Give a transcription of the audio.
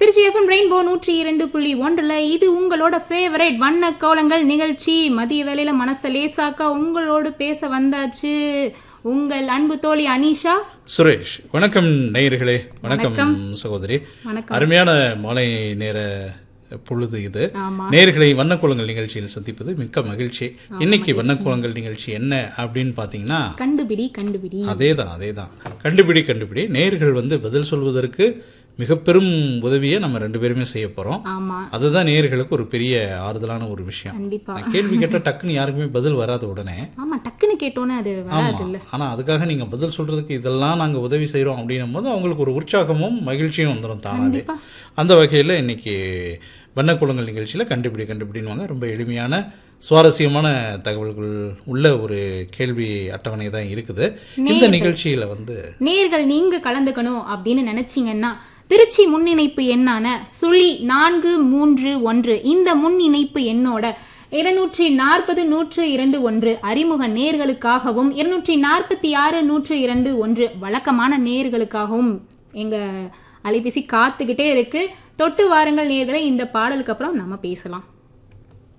Trichy FM rainbow நூற்றி இரண்டு புள்ளி ஒன்றுல இது உங்களோட ஃபேவரட் வண்ண கோலங்கள் நிகழ்ச்சி மதிய வேளையில மனசை லேசாக்கா உங்களோடு பேச வந்தாச்சு உங்கள் அன்பு தோழி அனிஷா சுரேஷ் வணக்கம் நேயர்களே வணக்கம் சகோதரி வணக்கம் அருமையான மாலை நேர பொழுது இது ஆமா நேர்களை வண்ணக்கோலங்கள் நிகழ்ச்சியில் சந்திப்பது மிக்க மகிழ்ச்சி இன்னைக்கு வண்ணக்கோலங்கள் நிகழ்ச்சி என்ன அப்படின்னு பார்த்தீங்கன்னா கண்டுபிடி கண்டுபிடி அதேதான் அதேதான் கண்டுபிடி கண்டுபிடி நேர்கள் வந்து பதில் சொல்வதற்கு மிக பெரும் உதவியை நம்ம ரெண்டு பேருமே செய்ய போறோம் ஆமா அதுதான் நேர்களுக்கு ஒரு பெரிய ஆறுதலான ஒரு விஷயம் கண்டிப்பா நான் கேள்வி கேட்ட டக்குன்னு யாருக்குமே பதில் வராத உடனே ஆமா டக்குன்னு கேட்டோன்னே அது வராது இல்ல ஆனா அதுக்காக நீங்க பதில் சொல்றதுக்கு இதெல்லாம் நாங்க உதவி செய்றோம் அப்படின்னும் போது அவங்களுக்கு ஒரு உற்சாகமும் மகிழ்ச்சியும் வந்துடும் தானாவே கண்டிப்பா அந்த வகையில் இன்னைக்கு வண்ணக்குளங்கள் நிகழ்ச்சியில் கண்டுபிடி கண்டுபிடின்வாங்க ரொம்ப எளிமையான சுவாரஸ்யமான தகவல்கள் உள்ள ஒரு கேள்வி அட்டவணை தான் இருக்குது இந்த நிகழ்ச்சியில வந்து நேர்கள் நீங்க கலந்துக்கணும் அப்படின்னு நினைச்சீங்கன்னா திருச்சி முன்னிணைப்பு எண்ணான சுழி நான்கு மூன்று ஒன்று இந்த முன் இணைப்பு எண்ணோட இருநூற்றி நாற்பது நூற்று இரண்டு ஒன்று அறிமுக நேர்களுக்காகவும் இருநூற்றி நாற்பத்தி ஆறு நூற்று இரண்டு ஒன்று வழக்கமான நேர்களுக்காகவும் எங்க அலைபேசி காத்துக்கிட்டே இருக்கு தொட்டு வாருங்கள் நேர்களை இந்த பாடலுக்கு அப்புறம் நம்ம பேசலாம்